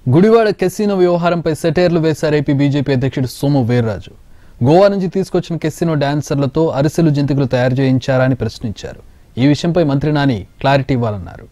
Gudivada casino వ్యవహారంపై సెటైర్లు వేశారు ఏపీ బీజేపీ అధ్యక్షుడు సోము వీర్రాజు గోవా నుంచి తీసుకొచ్చిన కెసినో డాన్సర్లతో అరిసెలు జంతికలు తయారు చేయించారా అని ప్రశ్నించారు ఈ విషయంపై మంత్రి నాని క్లారిటీ ఇవ్వాలన్నారు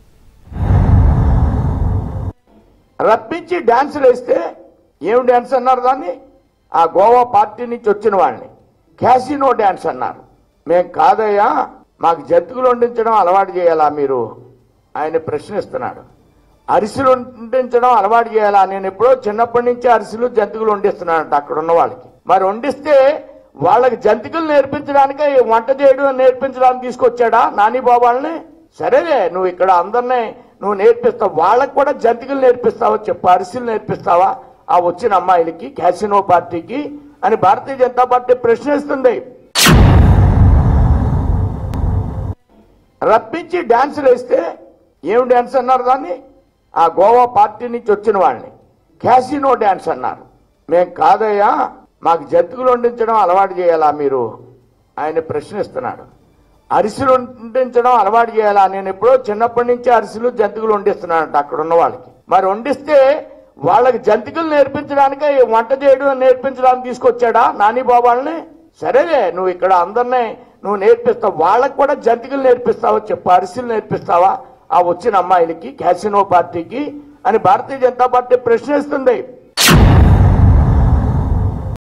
రప్పించి డాన్సులు వేస్తే ఏం డాన్స్ అన్నారు దాన్ని ఆ గోవా పార్టీ నుంచి వచ్చిన వాళ్ళని క్యాసినో డాన్స్ అన్నారు మేం కాదయ్యా మాకు జంతువులు వండించడం అలవాటు చేయాలా మీరు ఆయన ప్రశ్నిస్తున్నాడు అరిసెలు వండించడం అలవాటు చేయాలా నేను ఎప్పుడో చిన్నప్పటి నుంచి అరిసెలు జంతువులు వండిస్తున్నానంట అక్కడ ఉన్న వాళ్ళకి మరి వండిస్తే వాళ్ళకి జంతికలు నేర్పించడానికి వంట చేయడం నేర్పించడానికి తీసుకొచ్చాడా నాని బాబాల్ని సరేలే నువ్వు ఇక్కడ అందరినీ నువ్వు నేర్పిస్తావు వాళ్ళకి కూడా జంతికలు నేర్పిస్తావా చెప్పు అరిసెలు నేర్పిస్తావా ఆ వచ్చిన అమ్మాయిలకి క్యాసినో పార్టీకి అని భారతీయ జనతా పార్టీ ప్రశ్నిస్తుంది రప్పించి డాన్సులు వేస్తే ఏం డాన్స్ అన్నారు దాన్ని ఆ గోవా పార్టీ నుంచి వచ్చిన వాళ్ళని క్యాసినో డాన్స్ అన్నారు మేం కాదయ్యా మాకు జంతువులు వండించడం అలవాటు చేయాలా మీరు ఆయన ప్రశ్నిస్తున్నాడు అరిసెలు వండించడం అలవాటు చేయాలా నేను ఎప్పుడో చిన్నప్పటి నుంచి అరిసెలు జంతువులు వండిస్తున్నానంట అక్కడ ఉన్న వాళ్ళకి మరి వండిస్తే వాళ్ళకి జంతికలు నేర్పించడానికి వంట చేయడం నేర్పించడానికి తీసుకొచ్చాడా నాని బాబాల్ని సరేలే నువ్వు ఇక్కడ అందరినీ నువ్వు నేర్పిస్తావు వాళ్ళకి కూడా జంతికలు నేర్పిస్తావా చెప్పు అరిసెలు నేర్పిస్తావా ఆ వచ్చిన అమ్మాయిలకి క్యాసినో పార్టీకి అని భారతీయ జనతా పార్టీ ప్రశ్నిస్తుంది